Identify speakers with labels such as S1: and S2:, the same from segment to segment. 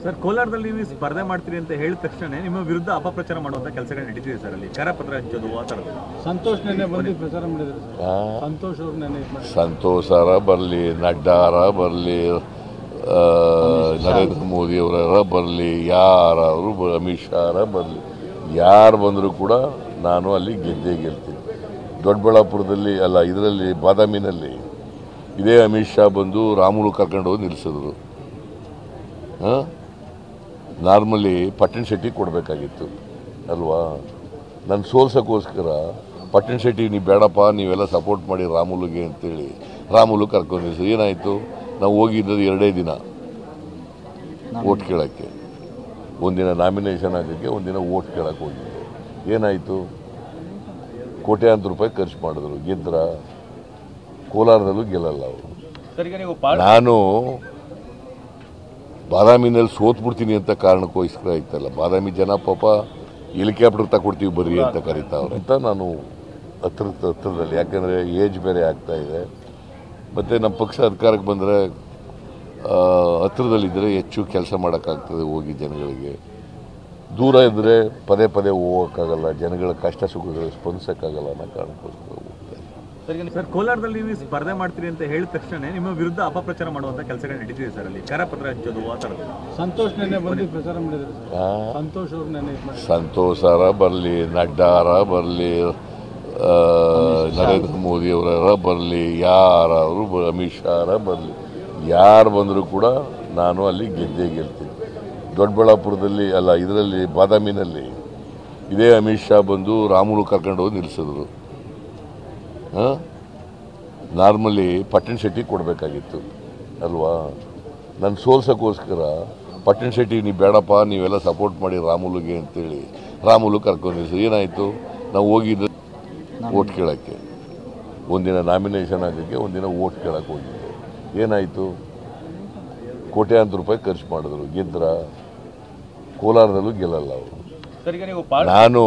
S1: Sir ಕೋಲಾರದಲ್ಲಿ ನೀವು ಸ್ಪರ್ಧೆ ಮಾಡ್ತೀರಿ ಅಂತ ಹೇಳಿದ ತಕ್ಷಣ ನಿಮ್ಮ ವಿರುದ್ಧ ಅಪಪ್ರಚಾರ ಮಾಡುವಂತ ಕೆಲಸಗಳು ನಡೀತಿದೆ ಸರ್ ಅಲ್ಲಿ ಕರಪತ್ರ ಹಂಚೋದು ಆ ಥರದ್ದು
S2: ಸಂತೋಷ್ ನೆನ್ನೆ ಬಂದು ಪ್ರಚಾರ ಮಾಡಿದ್ರು ಸರ್
S3: ಆ?
S2: ಸಂತೋಷ್ ಅವ್ರು ನೆನ್ನೆ ಇದು ಮಾಡಿದ್ರು
S3: ಸಂತೋಷಾರ ಬರಲಿ ನಡ್ಡಾರ ಬರಲಿ ನರೇಂದ್ರ ಮೋದಿ ಅವರ ಬರಲಿ ಯಾರು ಅಮಿತ್ ಶಾರ ಬರಲಿ ಯಾರು ಬಂದರೂ ಕೂಡ ನಾನು ಅಲ್ಲಿ ಗೆದ್ದೇ ಗೆಲ್ತೀನಿ ದೊಡ್ಡಬಳ್ಳಾಪುರದಲ್ಲಿ ಅಲ್ಲ ಇದರಲ್ಲಿ ಬಾದಾಮಿನಲ್ಲಿ ಇದೇ ಅಮಿತ್ ಶಾ ಬಂದು ರಾಮುಲು ಕರ್ಕೊಂಡು ಹೋಗಿ ನಿಲ್ಲಿಸಿದ್ರು ನಾರ್ಮಲಿ ಪಟ್ಟಣ ಶೆಟ್ಟಿ ಕೊಡಬೇಕಾಗಿತ್ತು ಅಲ್ವಾ ನನ್ನ ಸೋಲ್ಸೋಕ್ಕೋಸ್ಕರ ಪಟ್ಟಣ ಶೆಟ್ಟಿ ನೀವು ಬೇಡಪ್ಪ ನೀವೆಲ್ಲ ಸಪೋರ್ಟ್ ಮಾಡಿ ರಾಮುಲುಗೆ ಅಂತೇಳಿ ರಾಮುಲು ಕರ್ಕೊಂಡು ನಿಲ್ಲಿಸಿದ್ರು ಏನಾಯಿತು ನಾವು ಹೋಗಿದ್ದದು ಎರಡೇ ದಿನ ಓಟ್ ಕೇಳೋಕ್ಕೆ ಒಂದಿನ ನಾಮಿನೇಷನ್ ಹಾಕೋಕ್ಕೆ ಒಂದಿನ ಓಟ್ ಕೇಳಕ್ಕೆ ಹೋಗಿದ್ದೆ ಏನಾಯಿತು ಕೋಟ್ಯಾಂತರ ರೂಪಾಯಿ ಖರ್ಚು ಮಾಡಿದ್ರು ಗೆದ್ರ ಕೋಲಾರದಲ್ಲೂ ಗೆಲ್ಲಲ್ಲ ಅವರು
S1: ಸರ್ ಈಗ ನೀವು
S3: ನಾನು ಬಾದಾಮಿನಲ್ಲಿ ಸೋತ್ಬಿಡ್ತೀನಿ ಅಂತ ಕಾರಣಕ್ಕೋಸ್ಕರ ಆಯ್ತಲ್ಲ ಬಾದಾಮಿ ಜನ ಪಾಪ ಹೆಲಿಕಾಪ್ಟರ್ ತಗೊಡ್ತೀವಿ ಬರ್ರಿ ಅಂತ ಕರೀತಾವ್ರೆ ಅಂತ ನಾನು ಹತ್ರ ಹತ್ರದಲ್ಲಿ ಯಾಕಂದರೆ ಏಜ್ ಬೇರೆ ಆಗ್ತಾ ಇದೆ ಮತ್ತು ನಮ್ಮ ಪಕ್ಷ ಅಧಿಕಾರಕ್ಕೆ ಬಂದರೆ ಹತ್ರದಲ್ಲಿದ್ದರೆ ಹೆಚ್ಚು ಕೆಲಸ ಮಾಡೋಕ್ಕಾಗ್ತದೆ ಹೋಗಿ ಜನಗಳಿಗೆ ದೂರ ಇದ್ದರೆ ಪದೇ ಪದೇ ಹೋಗೋಕ್ಕಾಗಲ್ಲ ಜನಗಳ ಕಷ್ಟ ಸುಖಗಳಿಗೆ ಸ್ಪಂದಿಸೋಕ್ಕಾಗಲ್ಲ ಅನ್ನೋ ಕಾರಣಕ್ಕೋಸ್ಕರ ಹೋಗ್ತಾ ಇದ್ದೀನಿ.
S1: ಸರ್ ಈಗ ಸರ್ ಕೋಲಾರದಲ್ಲಿ ನೀವು ಸ್ಪರ್ಧೆ ಮಾಡ್ತೀರಿ ಅಂತ ಹೇಳಿದ ತಕ್ಷಣ ನಿಮ್ಮ ವಿರುದ್ಧ ಅಪಪ್ರಚಾರ ಮಾಡುವಂತ ಕೆಲಸಗಳು ನಡೀತಿದೆ ಸರ್ ಅಲ್ಲಿ ಕರಪತ್ರ ಹಂಚೋದು ಆ ಥರದ್ದು
S2: ಸಂತೋಷ್ ನೆನ್ನೆ ಬಂದು ಪ್ರಚಾರ ಮಾಡಿದ್ರು ಸರ್
S3: ಆ?
S2: ಸಂತೋಷ್ ಅವ್ರು ನೆನ್ನೆ ಇದು ಮಾಡಿದ್ರು
S3: ಸಂತೋಷಾರ ಬರಲಿ ನಡ್ಡಾರ ಬರಲಿ ನರೇಂದ್ರ ಮೋದಿ ಅವರ ಬರಲಿ ಯಾರು ಅಮಿತ್ ಶಾರ ಬರಲಿ ಯಾರು ಬಂದರೂ ಕೂಡ ನಾನು ಅಲ್ಲಿ ಗೆದ್ದೇ ಗೆಲ್ತೀನಿ ದೊಡ್ಡಬಳ್ಳಾಪುರದಲ್ಲಿ ಅಲ್ಲ ಇದರಲ್ಲಿ ಬಾದಾಮಿನಲ್ಲಿ ಇದೇ ಅಮಿತ್ ಶಾ ಬಂದು ರಾಮುಲು ಕರ್ಕೊಂಡು ಹೋಗಿ ನಿಲ್ಲಿಸಿದ್ರು ನಾರ್ಮಲಿ ಪಟ್ಟಣ ಶೆಟ್ಟಿ ಕೊಡಬೇಕಾಗಿತ್ತು ಅಲ್ವಾ ನನ್ನ ಸೋಲ್ಸೋಕ್ಕೋಸ್ಕರ ಪಟ್ಟಣ ಶೆಟ್ಟಿ ನೀವು ಬೇಡಪ್ಪ ನೀವೆಲ್ಲ ಸಪೋರ್ಟ್ ಮಾಡಿ ರಾಮುಲುಗೆ ಅಂತೇಳಿ ರಾಮುಲು ಕರ್ಕೊಂಡು ನಿಲ್ಲಿಸಿದ್ರು ಏನಾಯಿತು ನಾವು ಹೋಗಿದ್ದು ಓಟ್ ಕೇಳೋಕ್ಕೆ ಒಂದಿನ ನಾಮಿನೇಷನ್ ಹಾಕೋಕ್ಕೆ ಒಂದಿನ ಓಟ್ ಕೇಳಕ್ಕೆ ಹೋಗಿದ್ದೆ ಏನಾಯಿತು ಕೋಟ್ಯಾಂತರ ರೂಪಾಯಿ ಖರ್ಚು ಮಾಡಿದ್ರು ಗೆದ್ರ ಕೋಲಾರದಲ್ಲೂ ಗೆಲ್ಲಲ್ಲ ಅವರು
S1: ಸರ್ ಈಗ ನೀವು
S3: ನಾನು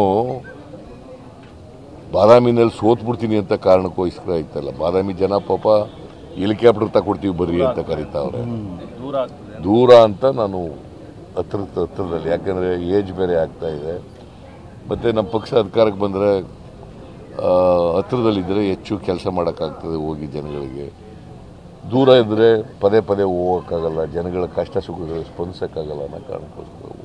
S3: ಬಾದಾಮಿನಲ್ಲಿ ಸೋತ್ಬಿಡ್ತೀನಿ ಅಂತ ಕಾರಣಕ್ಕೋಸ್ಕರ ಆಯ್ತಲ್ಲ ಬಾದಾಮಿ ಜನ ಪಾಪ ಹೆಲಿಕಾಪ್ಟರ್ ತಗೊಡ್ತೀವಿ ಬರ್ರಿ ಅಂತ ಕರೀತಾವ್ರೆ
S1: ದೂರ ಆಗ್ತದೆ
S3: ದೂರ ಅಂತ ನಾನು ಹತ್ರ ಹತ್ರದಲ್ಲಿ ಯಾಕಂದರೆ ಏಜ್ ಬೇರೆ ಆಗ್ತಾ ಇದೆ ಮತ್ತು ನಮ್ಮ ಪಕ್ಷ ಅಧಿಕಾರಕ್ಕೆ ಬಂದರೆ ಹತ್ರದಲ್ಲಿದ್ದರೆ ಹೆಚ್ಚು ಕೆಲಸ ಮಾಡೋಕ್ಕಾಗ್ತದೆ ಹೋಗಿ ಜನಗಳಿಗೆ ದೂರ ಇದ್ದರೆ ಪದೇ ಪದೇ ಹೋಗೋಕ್ಕಾಗಲ್ಲ ಜನಗಳ ಕಷ್ಟ ಸುಖಗಳಿಗೆ ಸ್ಪಂದಿಸೋಕ್ಕಾಗಲ್ಲ ಅನ್ನೋ ಕಾರಣಕ್ಕೋಸ್ಕರ